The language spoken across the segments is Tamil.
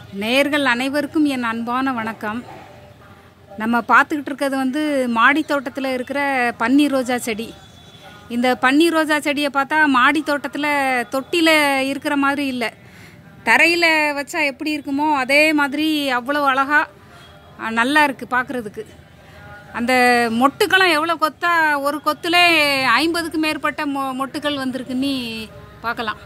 நேயர்கள் அனைவருக்கும் என் அன்பான வணக்கம் நம்ம பார்த்துக்கிட்டு இருக்கிறது வந்து மாடி தோட்டத்தில் இருக்கிற பன்னீர் ரோஜா செடி இந்த பன்னீர் ரோஜா செடியை பார்த்தா மாடி தோட்டத்தில் தொட்டியில் இருக்கிற மாதிரி இல்லை தரையில் வச்சா எப்படி இருக்குமோ அதே மாதிரி அவ்வளோ அழகாக நல்லா இருக்குது பார்க்குறதுக்கு அந்த மொட்டுக்கெல்லாம் எவ்வளோ கொத்தா ஒரு கொத்துலே ஐம்பதுக்கு மேற்பட்ட மொ மொட்டுக்கள் வந்திருக்குன்னு பார்க்கலாம்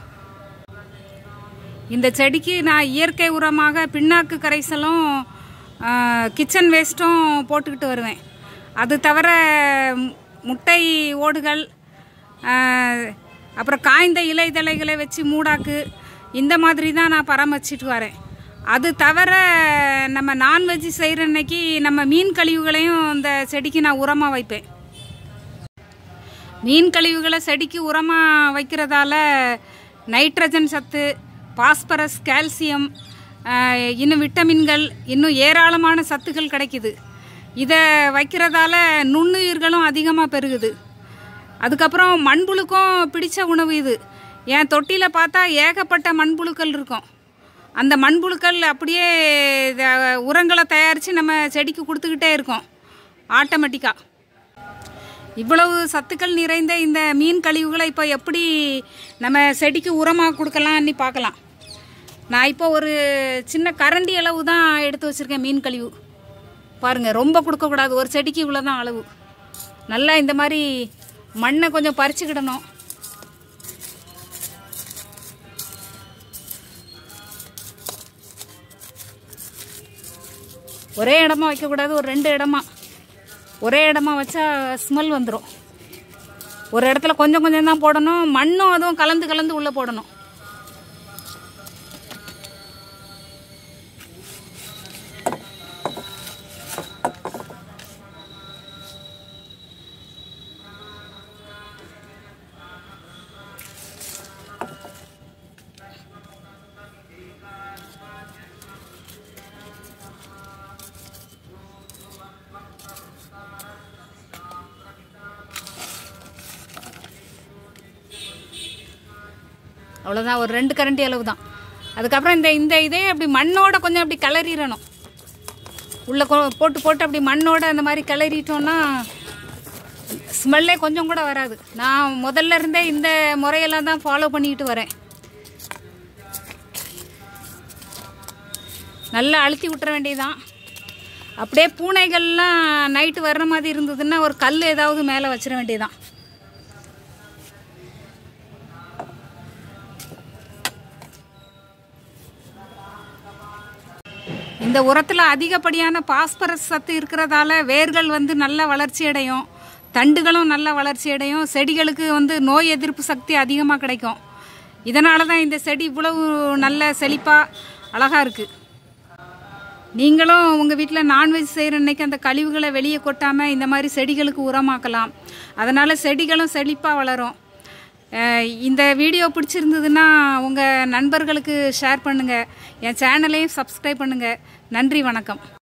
இந்த செடிக்கு நான் இயற்கை உரமாக பிண்ணாக்கு கரைசலும் கிச்சன் வேஸ்ட்டும் போட்டுக்கிட்டு வருவேன் அது தவிர மு- முட்டை ஓடுகள் ஆ, அப்புறம் காய்ந்த இலை தழைகளை வச்சு மூடாக்கு இந்த மாதிரி தான் நான் பராமரிச்சிட்டு வரேன் அது தவிர நம்ம நான்வெஜ் செய்கிற அன்னைக்கு நம்ம மீன் கழிவுகளையும் இந்த செடிக்கு நான் உரமாக வைப்பேன் மீன் கழிவுகளை செடிக்கு உரமாக வைக்கிறதால நைட்ரஜன் சத்து பாஸ்பரஸ் கால்சியம் ஆஹ், இன்னும் விட்டமின்கள் இன்னும் ஏராளமான சத்துக்கள் கிடைக்குது இதை வைக்கிறதால நுண்ணுயிர்களும் அதிகமாக பெருகுது அதுக்கப்புறம் மண்புழுக்கும் பிடிச்ச உணவு இது என் தொட்டியில் பார்த்தா ஏகப்பட்ட மண்புழுக்கள் இருக்கும் அந்த மண்புழுக்கள் அப்படியே இத உரங்களை தயாரித்து நம்ம செடிக்கு கொடுத்துக்கிட்டே இருக்கோம் ஆட்டோமேட்டிக்காக இவ்வளவு சத்துக்கள் நிறைந்த இந்த மீன் கழிவுகளை இப்போ எப்படி நம்ம செடிக்கு உரமாக கொடுக்கலாம்னு பார்க்கலாம் நான் இப்போ ஒரு சின்ன கரண்டி அளவு தான் எடுத்து வச்சுருக்கேன் மீன் கழிவு பாருங்கள் ரொம்ப கொடுக்கக்கூடாது ஒரு செடிக்கு இவ்வளோ தான் அளவு நல்லா இந்த மாதிரி மண்ணை கொஞ்சம் பறிச்சுக்கிடணும் ஒரே இடமா வைக்கக்கூடாது ஒரு ரெண்டு இடமா ஒரே இடமா வச்சா ஸ்மெல் வந்துடும் ஒரு இடத்துல கொஞ்சம் கொஞ்சம் தான் போடணும் மண்ணும் அதுவும் கலந்து கலந்து உள்ளே போடணும் அவ்வளோதான் ஒரு ரெண்டு கரண்டி அளவு தான் அதுக்கப்புறம் இந்த இந்த இதே அப்படி மண்ணோட கொஞ்சம் அப்படி கிளறிடணும் உள்ளே கொ- போட்டு போட்டு அப்படி மண்ணோட அந்த மாதிரி கிளறிட்டோன்னா ஸ்மெல்லே கொஞ்சம் கூட வராது நான் முதல்ல இருந்தே இந்த முறையெல்லாம் தான் ஃபாலோ பண்ணிக்கிட்டு வரேன் நல்லா அழுத்தி விட்டுற வேண்டியதுதான் அப்படியே பூனைகள்லாம் நைட்டு வர்ற மாதிரி இருந்ததுன்னா ஒரு கல் ஏதாவது மேலே வச்சிட வேண்டியதுதான் இந்த உரத்தில் அதிகப்படியான பாஸ்பரஸ் சத்து இருக்கிறதால வேர்கள் வந்து நல்ல வளர்ச்சி அடையும் தண்டுகளும் நல்ல வளர்ச்சி அடையும் செடிகளுக்கு வந்து நோய் எதிர்ப்பு சக்தி அதிகமாக கிடைக்கும் இதனால தான் இந்த செடி இவ்வளவு நல்ல செழிப்பாக அழகாக இருக்குது நீங்களும் உங்கள் வீட்டில் நான்வெஜ் செய்கிற அன்னைக்கு அந்த கழிவுகளை வெளியே கொட்டாமல் இந்த மாதிரி செடிகளுக்கு உரமாக்கலாம் அதனால் செடிகளும் செழிப்பாக வளரும் அஹ் இந்த வீடியோ பிடிச்சிருந்ததுன்னா உங்கள் நண்பர்களுக்கு ஷேர் பண்ணுங்கள் என் சேனலையும் சப்ஸ்கிரைப் பண்ணுங்கள் நன்றி வணக்கம்